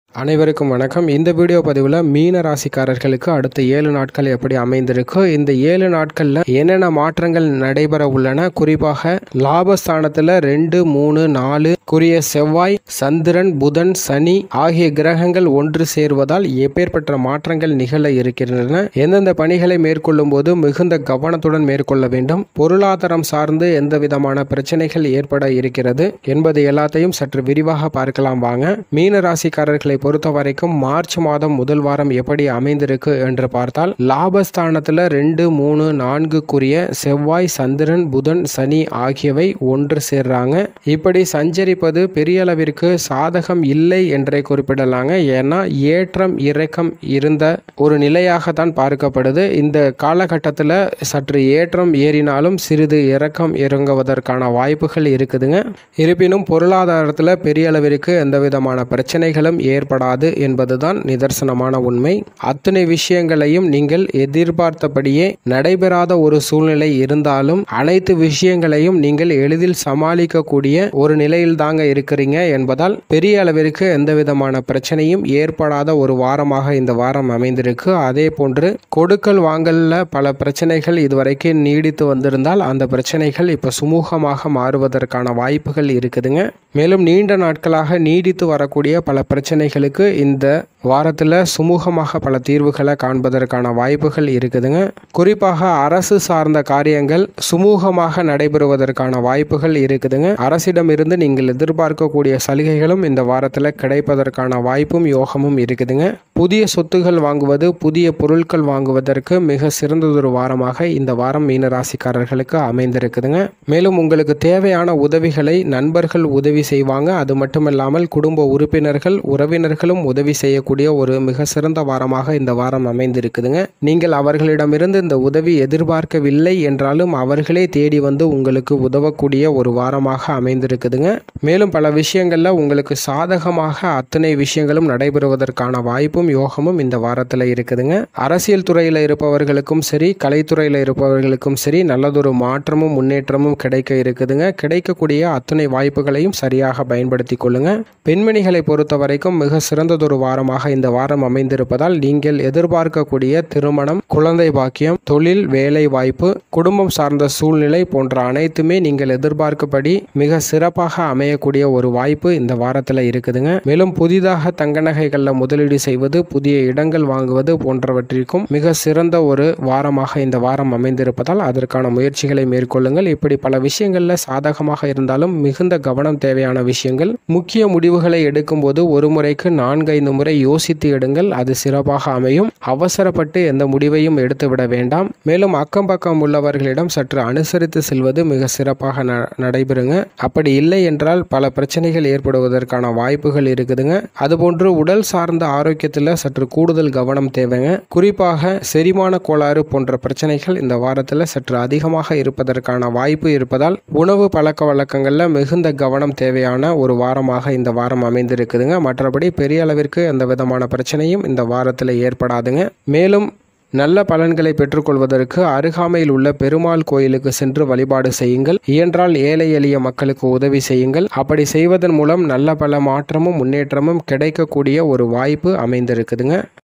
அனைவருக்கும் வணக்கம் இந்த வீடியோ பதிவில் மீன ராசிக்காரர்களுக்கு அடுத்த ஏழு நாட்கள் எப்படி அமைந்திருக்கு இந்த ஏழு நாட்களில் என்னென்ன மாற்றங்கள் நடைபெற உள்ளன குறிப்பாக லாபஸ்தானத்தில் ரெண்டு மூணு நாலு குறிய செவ்வாய் சந்திரன் புதன் சனி ஆகிய கிரகங்கள் ஒன்று சேர்வதால் எப்பேற்பட்ட மாற்றங்கள் நிகழ இருக்கின்றன எந்தெந்த பணிகளை மேற்கொள்ளும் போது மிகுந்த கவனத்துடன் மேற்கொள்ள வேண்டும் பொருளாதாரம் சார்ந்து எந்த விதமான பிரச்சனைகள் ஏற்பட இருக்கிறது என்பது எல்லாத்தையும் சற்று விரிவாக பார்க்கலாம் வாங்க மீன ராசிக்காரர்களை பொறுத்த வரைக்கும் மார்ச் மாதம் முதல் வாரம் எப்படி அமைந்திருக்கு என்று பார்த்தால் லாபஸ்தானத்தில் ரெண்டு மூணு நான்குக்குரிய செவ்வாய் சந்திரன் புதன் சனி ஆகியவை ஒன்று சேர்றாங்க இப்படி சஞ்சரிப்பது பெரிய அளவிற்கு சாதகம் இல்லை என்றே குறிப்பிடலாங்க ஏன்னா ஏற்றம் இறக்கம் இருந்த ஒரு நிலையாகத்தான் பார்க்கப்படுது இந்த காலகட்டத்தில் சற்று ஏற்றம் ஏறினாலும் சிறிது இறக்கம் இறங்குவதற்கான வாய்ப்புகள் இருக்குதுங்க இருப்பினும் பொருளாதாரத்தில் பெரிய அளவிற்கு எந்த விதமான பிரச்சனைகளும் ஏற்படாது என்பதுதான் நிதர்சனமான உண்மை அத்தனை விஷயங்களையும் நீங்கள் எதிர்பார்த்தபடியே நடைபெறாத ஒரு சூழ்நிலை இருந்தாலும் அனைத்து விஷயங்களையும் நீங்கள் எளிதில் சமாளிக்கக்கூடிய ஒரு நிலையில் தாங்க இருக்கிறீங்க என்பதால் பெரிய அளவிற்கு எந்த விதமான பிரச்சனையும் ஏற்படாத ஒரு வாரமாக இந்த வாரம் அமைந்திருக்கு அதே போன்று கொடுக்கல் வாங்கல்ல பல பிரச்சனைகள் இதுவரைக்கும் நீடித்து வந்திருந்தால் அந்த பிரச்சனைகள் இப்போ சுமூகமாக மாறுவதற்கான வாய்ப்புகள் இருக்குதுங்க மேலும் நீண்ட நாட்களாக நீடித்து வரக்கூடிய பல பிரச்சனைகளுக்கு இந்த வாரத்தில் சுமூகமாக பல தீர்வுகளை காண்பதற்கான வாய்ப்புகள் இருக்குதுங்க குறிப்பாக அரசு சார்ந்த காரியங்கள் சுமூகமாக நடைபெறுவதற்கான வாய்ப்புகள் இருக்குதுங்க அரசிடமிருந்து நீங்கள் எதிர்பார்க்கக்கூடிய சலுகைகளும் இந்த வாரத்தில் கிடைப்பதற்கான வாய்ப்பும் யோகமும் இருக்குதுங்க புதிய சொத்துகள் வாங்குவது புதிய பொருட்கள் வாங்குவதற்கு மிக சிறந்ததொரு வாரமாக இந்த வாரம் மீனராசிக்காரர்களுக்கு அமைந்திருக்குதுங்க மேலும் உங்களுக்கு தேவையான உதவிகளை நண்பர்கள் உதவி செய்வாங்க அது மட்டுமில்லாமல் குடும்ப உறுப்பினர்கள் உறவினர்களும் உதவி செய்யக்கூடிய ஒரு மிக சிறந்த வாரமாக இந்த வாரம் அமைந்திருக்குதுங்க நீங்கள் அவர்களிடமிருந்து இந்த உதவி எதிர்பார்க்கவில்லை என்றாலும் அவர்களே தேடி வந்து உங்களுக்கு உதவக்கூடிய ஒரு வாரமாக அமைந்திருக்குதுங்க மேலும் பல விஷயங்களில் உங்களுக்கு சாதகமாக அத்தனை விஷயங்களும் நடைபெறுவதற்கான வாய்ப்பும் யோகமும் இந்த வாரத்தில் இருக்குதுங்க அரசியல் துறையில் இருப்பவர்களுக்கும் சரி கலைத்துறையில் இருப்பவர்களுக்கும் சரி நல்லதொரு மாற்றமும் முன்னேற்றமும் கிடைக்க இருக்குதுங்க கிடைக்கக்கூடிய அத்தனை வாய்ப்புகளையும் சரியாக பயன்படுத்தி கொள்ளுங்க பெண்மணிகளை பொறுத்த வரைக்கும் மிக சிறந்ததொரு வாரமாக இந்த வாரம் அமைந்திருப்பதால் நீங்கள் எதிர்பார்க்கக்கூடிய திருமணம் குழந்தை பாக்கியம் தொழில் வேலை வாய்ப்பு குடும்பம் சார்ந்த சூழ்நிலை போன்ற அனைத்துமே நீங்கள் எதிர்பார்க்கப்படி மிக சிறப்பாக அமையக்கூடிய ஒரு வாய்ப்பு இந்த வாரத்தில் இருக்குதுங்க மேலும் புதிதாக தங்க நகைகளில் முதலீடு செய்வது புதிய இடங்கள் வாங்குவது போன்றவற்றிற்கும் மிக சிறந்த ஒரு வாரமாக இந்த வாரம் அமைந்திருப்பதால் அதற்கான முயற்சிகளை மேற்கொள்ளுங்கள் இப்படி பல விஷயங்களில் சாதகமாக இருந்தாலும் மிகுந்த கவனம் தேவையான விஷயங்கள் முக்கிய முடிவுகளை எடுக்கும்போது ஒரு முறைக்கு நான்கு ஐந்து முறை யோசித்து எடுங்கள் அது சிறப்பாக அமையும் அவசரப்பட்டு எந்த முடிவையும் எடுத்துவிட வேண்டாம் மேலும் அக்கம் பக்கம் உள்ளவர்களிடம் சற்று அனுசரித்து செல்வது மிக சிறப்பாக ந நடைபெறுங்க அப்படி இல்லை என்றால் பல பிரச்சனைகள் ஏற்படுவதற்கான வாய்ப்புகள் இருக்குதுங்க அதுபோன்று உடல் சார்ந்த ஆரோக்கியத்தில் சற்று கூடுதல் கவனம் தேவைங்க குறிப்பாக செரிமான கோளாறு போன்ற பிரச்சனைகள் இந்த வாரத்தில் சற்று அதிகமாக இருப்பதற்கான வாய்ப்பு இருப்பதால் உணவு பழக்க வழக்கங்களில் மிகுந்த கவனம் தேவையான ஒரு வாரமாக இந்த வாரம் அமைந்திருக்குதுங்க மற்றபடி பெரிய அளவிற்கு எந்த விதமான பிரச்சனையும் இந்த வாரத்தில் ஏற்படாதுங்க மேலும் நல்ல பலன்களை பெற்றுக்கொள்வதற்கு அருகாமையில் உள்ள பெருமாள் கோயிலுக்கு சென்று வழிபாடு செய்யுங்கள் இயன்றால் ஏழை எளிய மக்களுக்கு உதவி செய்யுங்கள் அப்படி செய்வதன் மூலம் நல்ல பல மாற்றமும் முன்னேற்றமும் கிடைக்கக்கூடிய ஒரு வாய்ப்பு அமைந்திருக்குதுங்க